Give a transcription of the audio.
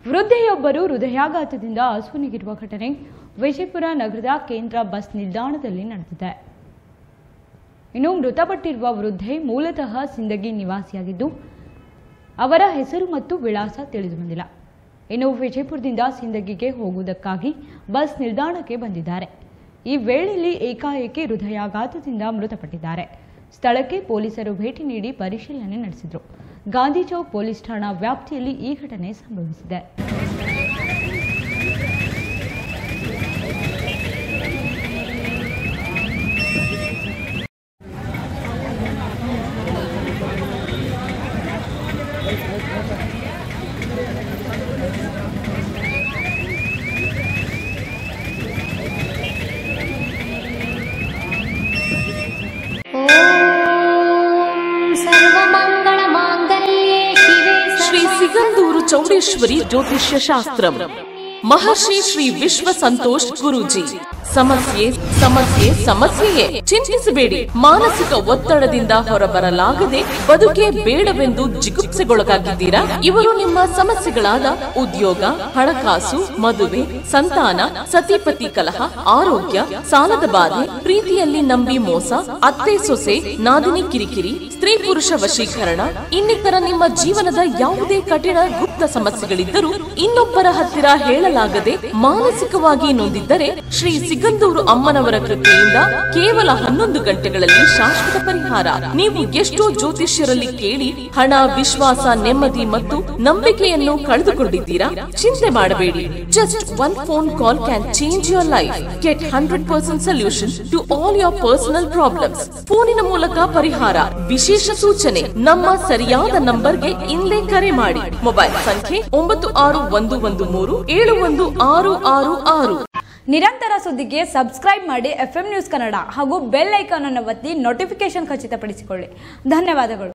ವೃದ್ಧೆಯೊಬ್ಬರು ಹೃದಯಾಘಾತದಿಂದ ಅಸುನೀಗಿರುವ ಘಟನೆ ವಿಜಯಪುರ ನಗರದ ಕೇಂದ್ರ ಬಸ್ ನಿಲ್ದಾಣದಲ್ಲಿ ನಡೆದಿದೆ ಇನ್ನು ಮೃತಪಟ್ಟಿರುವ ವೃದ್ಧೆ ಮೂಲತಃ ಸಿಂದಗಿ ನಿವಾಸಿಯಾಗಿದ್ದು ಅವರ ಹೆಸರು ಮತ್ತು ವಿಳಾಸ ತಿಳಿದು ಬಂದಿಲ್ಲ ಇನ್ನು ವಿಜಯಪುರದಿಂದ ಸಿಂದಗಿಗೆ ಹೋಗುವುದಕ್ಕಾಗಿ ಬಸ್ ನಿಲ್ದಾಣಕ್ಕೆ ಬಂದಿದ್ದಾರೆ ಈ ವೇಳೆಯಲ್ಲಿ ಏಕಾಏಕಿ ಹೃದಯಾಘಾತದಿಂದ ಮೃತಪಟ್ಟಿದ್ದಾರೆ ಸ್ಥಳಕ್ಕೆ ಪೊಲೀಸರು ಭೇಟಿ ನೀಡಿ ಪರಿಶೀಲನೆ ನಡೆಸಿದರು ಗಾಂಧಿ ಚೌಕ್ ಪೊಲೀಸ್ ಠಾಣಾ ವ್ಯಾಪ್ತಿಯಲ್ಲಿ ಈ ಘಟನೆ ಸಂಭವಿಸಿದೆ ॐ सर्वमङ्गलमाङ्गल्ये शिवे ಶ್ರೀ ಸಿಗಂದೂರು ಚೌಡೇಶ್ವರಿ ಜ್ಯೋತಿಷ್ಯ ಶಾಸ್ತ್ರಂ ಮಹರ್ಷಿ ಶ್ರೀ ವಿಶ್ವ ಸಂತೋಷ್ ಗುರೂಜಿ ಸಮಸ್ಯೆ ಸಮಸ್ಯೆ ಸಮಸ್ಯೆಯೇ ಚಿಂತಿಸಬೇಡಿ ಮಾನಸಿಕ ಒತ್ತಡದಿಂದ ಹೊರಬರಲಾಗದೆ ಬದುಕೆ ಬೇಡವೆಂದು ಜಿಗುಪ್ಸೆಗೊಳಗಾಗಿದ್ದೀರಾ ಇವರು ನಿಮ್ಮ ಸಮಸ್ಯೆಗಳಾದ ಉದ್ಯೋಗ ಹಣಕಾಸು ಮದುವೆ ಸಂತಾನ ಸತಿಪತಿ ಕಲಹ ಆರೋಗ್ಯ ಸಾಲದ ಬಾಧೆ ಪ್ರೀತಿಯಲ್ಲಿ ನಂಬಿ ಮೋಸ ಅತ್ತೆ ಸೊಸೆ ನಾದಿನಿ ಕಿರಿಕಿರಿ ಸ್ತ್ರೀ ಪುರುಷ ವಶೀಕರಣ ಇನ್ನಿತರ ನಿಮ್ಮ ಜೀವನದ ಯಾವುದೇ ಕಠಿಣ ಗುಪ್ತ ಸಮಸ್ಯೆಗಳಿದ್ದರೂ ಇನ್ನೊಬ್ಬರ ಹತ್ತಿರ ಹೇಳಲಾಗದೆ ಮಾನಸಿಕವಾಗಿ ನೊಂದಿದ್ದರೆ ಶ್ರೀ ಸಿಗಂದೂರು ಅಮ್ಮನವರ ಕೃಪೆಯಿಂದ ಕೇವಲ ಹನ್ನೊಂದು ಗಂಟೆಗಳಲ್ಲಿ ಶಾಶ್ವತ ಪರಿಹಾರ ನೀವು ಎಷ್ಟೋ ಜ್ಯೋತಿಷ್ಯರಲ್ಲಿ ಕೇಳಿ ಹಣ ವಿಶ್ವಾಸ ನೆಮ್ಮದಿ ಮತ್ತು ನಂಬಿಕೆಯನ್ನು ಕಳೆದುಕೊಂಡಿದ್ದೀರಾ ಚಿಂತೆ ಮಾಡಬೇಡಿ just one phone call can change your life get hundred percent solution to all your personal problems ಫೋನಿನ ಮೂಲಕ ಪರಿಹಾರ ವಿಶೇಷ ಸೂಚನೆ ನಮ್ಮ ಸರಿಯಾದ ನಂಬರ್ಗೆ ಇಂದೇ ಕರೆ ಮಾಡಿ ಮೊಬೈಲ್ ಸಂಖ್ಯೆ ಒಂಬತ್ತು ಆರು ಒಂದು ಒಂದು ಮೂರು ಏಳು ಒಂದು ಆರು ಆರು ಆರು ನಿರಂತರ ಸುದ್ದಿಗೆ ಸಬ್ಸ್ಕ್ರೈಬ್ ಮಾಡಿ ಎಫ್ ನ್ಯೂಸ್ ಕನ್ನಡ ಹಾಗೂ ಬೆಲ್ ಐಕಾನ್ ಅನ್ನು ಒತ್ತಿ ನೋಟಿಫಿಕೇಶನ್ ಖಚಿತಪಡಿಸಿಕೊಳ್ಳಿ ಧನ್ಯವಾದಗಳು